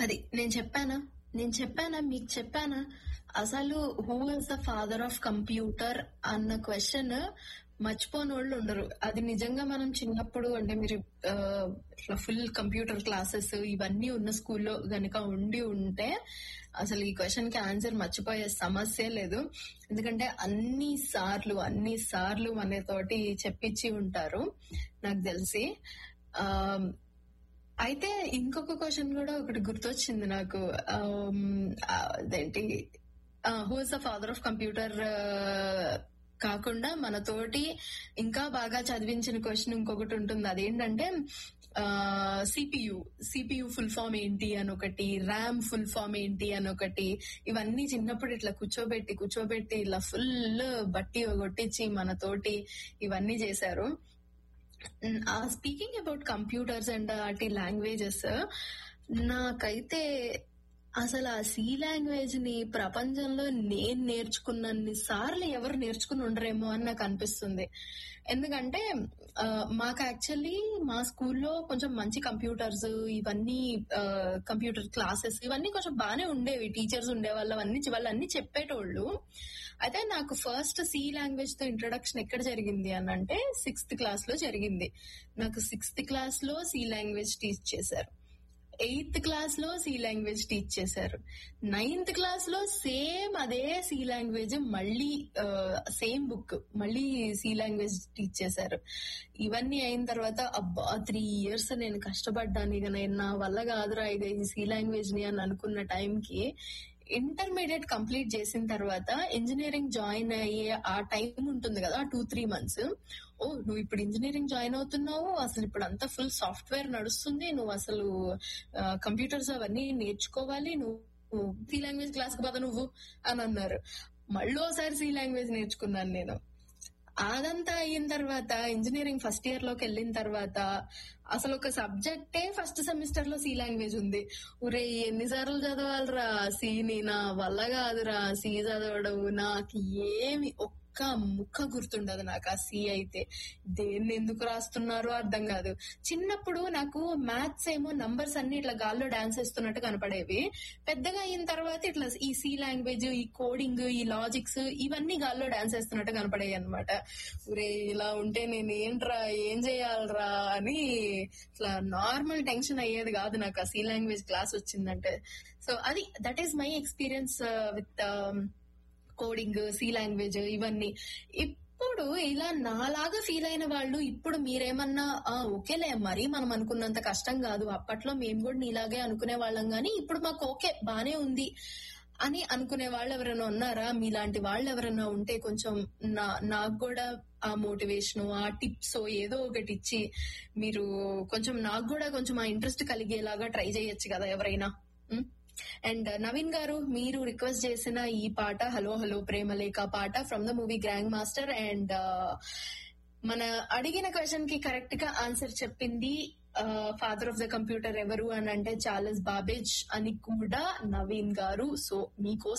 అది నేను చెప్పానా నేను చెప్పానా మీకు చెప్పానా అసలు who is the father of computer అన్న క్వశ్చన్ మర్చిపోని వాళ్ళు ఉండరు అది నిజంగా మనం చిన్నప్పుడు అంటే మీరు ఆ, ఇట్లా ఫుల్ కంప్యూటర్ క్లాసెస్ ఇవన్నీ ఉన్న స్కూల్లో గనుక ఉండి ఉంటే అసలు ఈ క్వశ్చన్ కి ఆన్సర్ మర్చిపోయే సమస్య లేదు ఎందుకంటే అన్ని సార్లు అన్ని సార్లు మనతోటి చెప్పించి ఉంటారు నాకు తెలిసి ఆ అయితే ఇంకొక క్వశ్చన్ కూడా ఒకటి గుర్తొచ్చింది నాకు ఆమ్, ఆ, అదేంటి who is the father of computer కాకుండా మనతోటి ఇంకా బాగా చదివించిన క్వశ్చన్ ఇంకొకటి ఉంటుంది అదేంటంటే సిపియు సిపియు ఫుల్ ఫామ్ ఏంటి అని ఒకటి ర్యామ్ ఫుల్ ఫామ్ ఏంటి అని ఒకటి ఇవన్నీ చిన్నప్పుడు ఇట్లా కూర్చోబెట్టి కూర్చోబెట్టి ఇలా ఫుల్ బట్టి కొట్టించి మనతోటి ఇవన్నీ చేశారు స్పీకింగ్ అబౌట్ కంప్యూటర్స్ అండ్ వాటి లాంగ్వేజెస్ నాకైతే అసలు ఆ సి లాంగ్వేజ్ ని ప్రపంచంలో నేను నేర్చుకున్నన్ని సార్లు ఎవరు నేర్చుకుని ఉండరేమో అని నాకు అనిపిస్తుంది ఎందుకంటే ఆ, మాకు యాక్చువల్లీ మా స్కూల్లో కొంచెం మంచి కంప్యూటర్స్ ఇవన్నీ కంప్యూటర్ క్లాసెస్ ఇవన్నీ కొంచెం బాగానే ఉండేవి టీచర్స్ ఉండేవాళ్ళు అవన్నీ వాళ్ళన్నీ చెప్పేటోళ్ళు అయితే నాకు ఫస్ట్ సి లాంగ్వేజ్ తో ఇంట్రొడక్షన్ ఎక్కడ జరిగింది అని అంటే సిక్స్త్ క్లాస్ లో జరిగింది నాకు సిక్స్త్ క్లాస్ లో సి లాంగ్వేజ్ టీచ్ చేశారు ఎయిత్ క్లాస్ లో సి లాంగ్వేజ్ టీచ్ చేశారు నైన్త్ క్లాస్ లో సేమ్ అదే సి లాంగ్వేజ్ మళ్ళీ సేమ్ బుక్ మళ్ళీ సి లాంగ్వేజ్ టీచ్ చేశారు ఇవన్నీ అయిన తర్వాత అబ్బా త్రీ ఇయర్స్ నేను కష్టపడ్డాను ఇక నేను నా వల్ల కాదురా ఇది సి లాంగ్వేజ్ ని అని అనుకున్న టైంకి ఇంటర్మీడియట్ కంప్లీట్ చేసిన తర్వాత ఇంజనీరింగ్ జాయిన్ అయ్యే ఆ టైం ఉంటుంది కదా టూ త్రీ మంత్స్ ఓ నువ్వు ఇప్పుడు ఇంజనీరింగ్ జాయిన్ అవుతున్నావు అసలు ఇప్పుడు అంతా ఫుల్ సాఫ్ట్వేర్ నడుస్తుంది నువ్వు అసలు కంప్యూటర్స్ అవన్నీ నేర్చుకోవాలి నువ్వు సి లాంగ్వేజ్ క్లాస్ కి పద నువ్వు అని అన్నారు మళ్ళీ ఒకసారి సి లాంగ్వేజ్ నేర్చుకున్నాను నేను అదంతా అయిన తర్వాత ఇంజనీరింగ్ ఫస్ట్ ఇయర్ లోకి వెళ్ళిన తర్వాత అసలు ఒక సబ్జెక్టే ఫస్ట్ సెమిస్టర్ లో సి లాంగ్వేజ్ ఉంది ఒరే ఎన్నిసార్లు చదవాలరా సిని నా వల్ల కాదురా సి చదవడం నాకు ఏమి ఒక్క ముక్క గుర్తుండదు నాకు ఆ సి అయితే దేన్ని ఎందుకు రాస్తున్నారో అర్థం కాదు చిన్నప్పుడు నాకు మ్యాథ్స్ ఏమో నంబర్స్ అన్ని ఇట్లా గాల్లో డాన్స్ వేస్తున్నట్టు కనపడేవి పెద్దగా అయిన తర్వాత ఇట్లా ఈ సి లాంగ్వేజ్ ఈ కోడింగ్ ఈ లాజిక్స్ ఇవన్నీ గాల్లో డాన్స్ వేస్తున్నట్టు కనపడేవి అనమాట ఒరే ఇలా ఉంటే నేను ఏంట్రా ఏం చేయాలరా అని ఇట్లా నార్మల్ టెన్షన్ అయ్యేది కాదు నాకు ఆ సి లాంగ్వేజ్ క్లాస్ వచ్చిందంటే సో అది that is my experience with coding C language ఇవన్నీ ఇప్పుడు ఇలా నాలాగా ఫీల్ అయిన వాళ్ళు ఇప్పుడు మీరేమన్నా "ఆ, ఓకేలే మరి మనం అనుకున్నంత కష్టం కాదు అప్పట్లో మేము కూడా నీలాగే అనుకునే వాళ్ళం గానీ ఇప్పుడు మాకు ఓకే బానే ఉంది అని అనుకునే వాళ్ళు ఎవరైనా ఉన్నారా మీలాంటి వాళ్ళు ఎవరైనా ఉంటే కొంచెం నా నాకు కూడా ఆ మోటివేషన్ ఆ టిప్స్ ఏదో ఒకటి ఇచ్చి మీరు కొంచెం నాకు కూడా కొంచెం ఆ ఇంట్రెస్ట్ కలిగేలాగా ట్రై చేయొచ్చు కదా ఎవరైనా అండ్ నవీన్ గారు మీరు రిక్వెస్ట్ చేసిన ఈ పాట హలో హలో ప్రేమలేఖ పాట from the movie grand master and మన అడిగిన క్వశ్చన్ కి కరెక్ట్ గా ఆన్సర్ చెప్పింది ఫాదర్ ఆఫ్ ద కంప్యూటర్ ఎవరు అని అంటే చార్లెస్ బాబేజ్ అని కూడా నవీన్ గారు సో మీకోసం